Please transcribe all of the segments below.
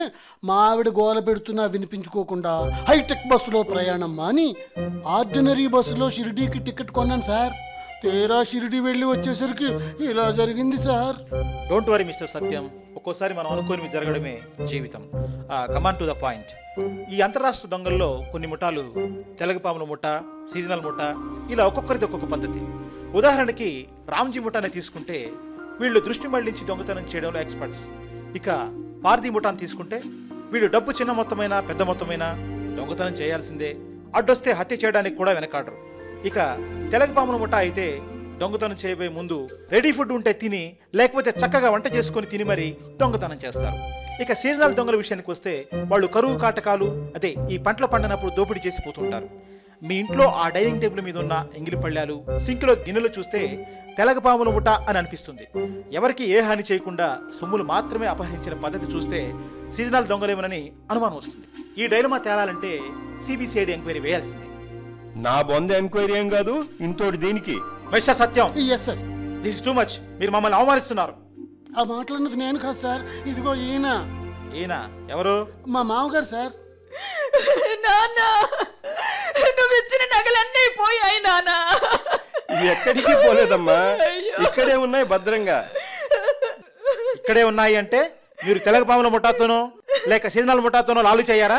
మా ఆవిడ గోల పెడుతున్నా వినిపించుకోకుండా హైటెక్ బస్సులో ప్రయాణం మాని ఆర్డినరీ బస్సులో షిరిడీకి టికెట్ కొన్నాను సార్ తీరా షిరిడి వెళ్ళి వచ్చేసరికి ఇలా జరిగింది sir don't worry mister Satyam ఒక్కోసారి మనం అనుకోనివి జరగడమే జీవితం కమాన్ టు ద పాయింట్ ఈ అంతరాష్ట్ర దొంగల్లో కొన్ని ముఠాలు తెలగపాముల ముఠ సీజనల్ ముఠ ఇలా ఒక్కొక్కరిది ఒక్కొక్క పద్ధతి ఉదాహరణకి రామ్జీ ముఠాని తీసుకుంటే వీళ్ళు దృష్టి మళ్లించి దొంగతనం చేయడంలో ఎక్స్పర్ట్స్ ఇక పార్దీ ముఠాని తీసుకుంటే వీళ్ళు డబ్బు చిన్న మొత్తమైనా పెద్ద మొత్తమైనా దొంగతనం చేయాల్సిందే అడ్డొస్తే హత్య చేయడానికి కూడా వెనకాడరు ఇక తెలగపాముల ముఠా అయితే దొంగతనం చేయబోయే ముందు రెడీ ఫుడ్ ఉంటే తిని లేకపోతే చక్కగా వంట చేసుకొని తిని మరి దొంగతనం చేస్తారు ఇక సీజనల్ దొంగల విషయానికి వస్తే వాళ్ళు కరువు కాటకాలు అదే ఈ పంటలు పండినప్పుడు దోపిడీ చేసి పోతుంటారు మీ ఇంట్లో ఆ డైనింగ్ టేబుల్ మీద ఉన్న ఎంగిలి పళ్ళాలు సింక్లో గిన్నెలు చూస్తే తెలగపాముల ముఠ అని అనిపిస్తుంది ఎవరికి ఏ హాని చేయకుండా సొమ్ములు మాత్రమే అపహరించిన పద్ధతి చూస్తే సీజనల్ దొంగలేమనని అనుమానం వస్తుంది ఈ డైలమా తేలాలంటే సిబిసిఐడి ఎంక్వైరీ వేయాల్సిందే నా బొంద ఎంక్వైరీ ఏం కాదు ఇంతోటి దీనికి mister Satyam yes sir this is too much మీరు మమ్మల్ని అవమానిస్తున్నారు ఆ మాట్లాడినది నేను కాదు సార్ ఇదిగో ఈయన ఈయన ఎవరు మా మామగారు సార్ నాన్న నువ్వు ఇచ్చిన నగలన్నీ పోయాయి నాన్న ఇవి ఎక్కడికి పోలేదమ్మా అయ్యో. ఇక్కడే ఉన్నాయి భద్రంగా ఇక్కడే ఉన్నాయి అంటే మీరు తెలగపాముల ముఠాతోనో లేక సీజనల్ ముఠాతోనో లాలు చేయారా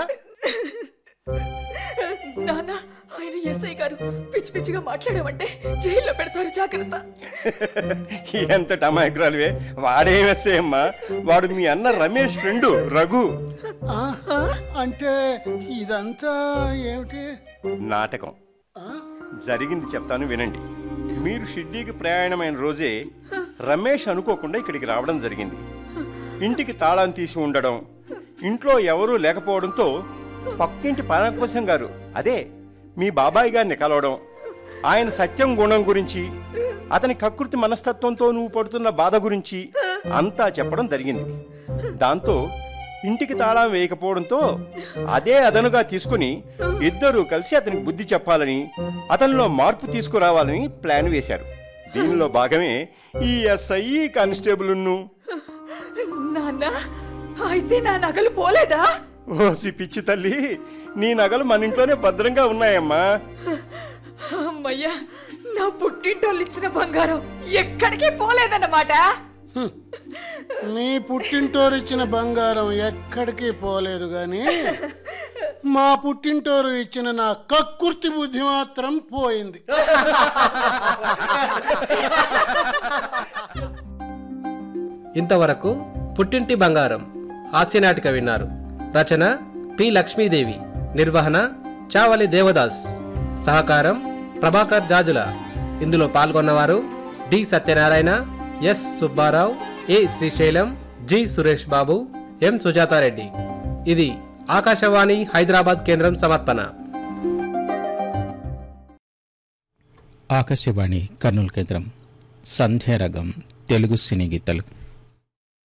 నాన్న ఆయన ఎస్ఐ గారు పిచ్చి పిచ్చిగా మాట్లాడామంటే జైల్లో పెడతారు జాగ్రత్త ఎంత టమాగ్రాలువే వాడేమేసే అమ్మా వాడు మీ అన్న రమేష్ ఫ్రెండు రఘు ఆ, అంటే ఇదంతా ఏమిటి నాటకం జరిగింది చెప్తాను వినండి మీరు షిడ్డీకి ప్రయాణమైన రోజే రమేష్ అనుకోకుండా ఇక్కడికి రావడం జరిగింది ఇంటికి తాళం తీసి ఉండడం ఇంట్లో ఎవరూ లేకపోవడంతో పక్కింటి పరాకోశం గారు అదే మీ బాబాయ్ గారిని కలవడం ఆయన సత్యం గుణం గురించి అతని కకృతి మనస్తత్వంతో నువ్వు పడుతున్న బాధ గురించి అంతా చెప్పడం జరిగింది దాంతో ఇంటికి తాళం వేయకపోవడంతో అదే అదనుగా తీసుకుని ఇద్దరూ కలిసి అతనికి బుద్ధి చెప్పాలని అతనిలో మార్పు తీసుకురావాలని ప్లాన్ వేశారు దీనిలో భాగమే ఈ ఎస్ఐ కానిస్టేబుల్ను నాన్న అయితే నా నగలు పోలేదా ఓసి పిచ్చి తల్లి నీ నగలు మన ఇంట్లోనే భద్రంగా ఉన్నాయమ్మా అమ్మయ్యా నా పుట్టింటోళ్ళు ఇచ్చిన బంగారం ఎక్కడికి పోలేదన్నమాట మీ పుట్టింటోరు ఇచ్చిన బంగారం ఎక్కడికి పోలేదు గాని మా పుట్టింటోరు ఇచ్చిన నా కక్కుర్తి బుద్ధి మాత్రం పోయింది ఇంతవరకు పుట్టింటి బంగారం హాస్యనాటిక విన్నారు రచన పి లక్ష్మీదేవి నిర్వహణ చావలి దేవదాస్ సహకారం ప్రభాకర్ జాజుల ఇందులో పాల్గొన్నవారు D Satyanarayana S Subbarao A Srisailam G Suresh Babu M Sujatha Reddy ఇది ఆకాశవాణి హైదరాబాద్ కేంద్రం సమర్పణ ఆకాశవాణి కర్నూలు కేంద్రం సంధ్యారగం తెలుగు సినీ గీతలు